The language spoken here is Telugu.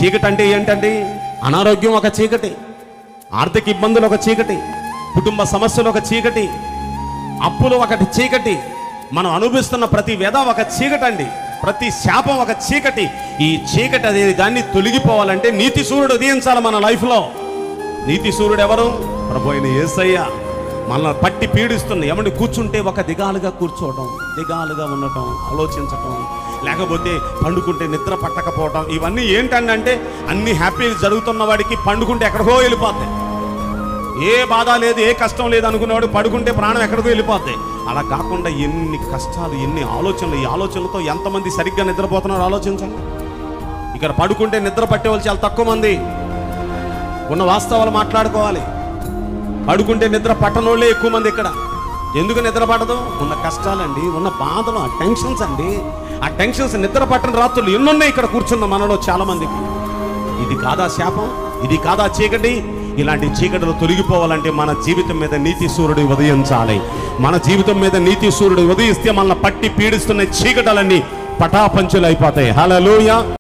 చీకటి అంటే ఏంటండి అనారోగ్యం ఒక చీకటి ఆర్థిక ఇబ్బందులు ఒక చీకటి కుటుంబ సమస్యలు ఒక చీకటి అప్పులు ఒకటి చీకటి మనం అనుభవిస్తున్న ప్రతి వ్యధ ఒక చీకటి అండి ప్రతి శాపం ఒక చీకటి ఈ చీకటి అనేది దాన్ని తొలగిపోవాలంటే నీతి సూర్యుడు ఉదయించాలి మన లైఫ్లో నీతి సూర్యుడు ఎవరు ప్రభు అయిన యేసయ్య మనల్ని పట్టి పీడిస్తున్న ఎవరిని కూర్చుంటే ఒక దిగాలుగా కూర్చోవడం దిగాలుగా ఉండటం ఆలోచించటం లేకపోతే పండుకుంటే నిద్ర పట్టకపోవడం ఇవన్నీ ఏంటండి అంటే అన్ని హ్యాపీగా జరుగుతున్న వాడికి పండుకుంటే ఎక్కడికో వెళ్ళిపోతాయి ఏ బాధ లేదు ఏ కష్టం లేదు అనుకునేవాడు పడుకుంటే ప్రాణం ఎక్కడికో వెళ్ళిపోతాయి అలా కాకుండా ఎన్ని కష్టాలు ఎన్ని ఆలోచనలు ఈ ఆలోచనలతో ఎంతమంది సరిగ్గా నిద్రపోతున్నారో ఆలోచించండి ఇక్కడ పడుకుంటే నిద్ర పట్టేవాళ్ళు చాలా తక్కువ మంది ఉన్న వాస్తవాలు మాట్లాడుకోవాలి పడుకుంటే నిద్ర పట్టనోళ్ళే ఎక్కువ మంది ఇక్కడ ఎందుకు నిద్ర పడదు ఉన్న కష్టాలండి ఉన్న బాధలు ఆ టెన్షన్స్ అండి ఆ టెన్షన్స్ నిద్ర పట్టని రాత్రులు ఎన్నున్నాయి ఇక్కడ కూర్చున్న మనలో చాలా మందికి ఇది కాదా శాపం ఇది కాదా చీకటి ఇలాంటి చీకటిలు తొలగిపోవాలంటే మన జీవితం మీద నీతి సూర్యుడు ఉదయించాలి మన జీవితం మీద నీతి సూర్యుడు ఉదయిస్తే మనల్ని పట్టి పీడిస్తున్న చీకటలన్నీ పటాపంచులు అయిపోతాయి హలోయ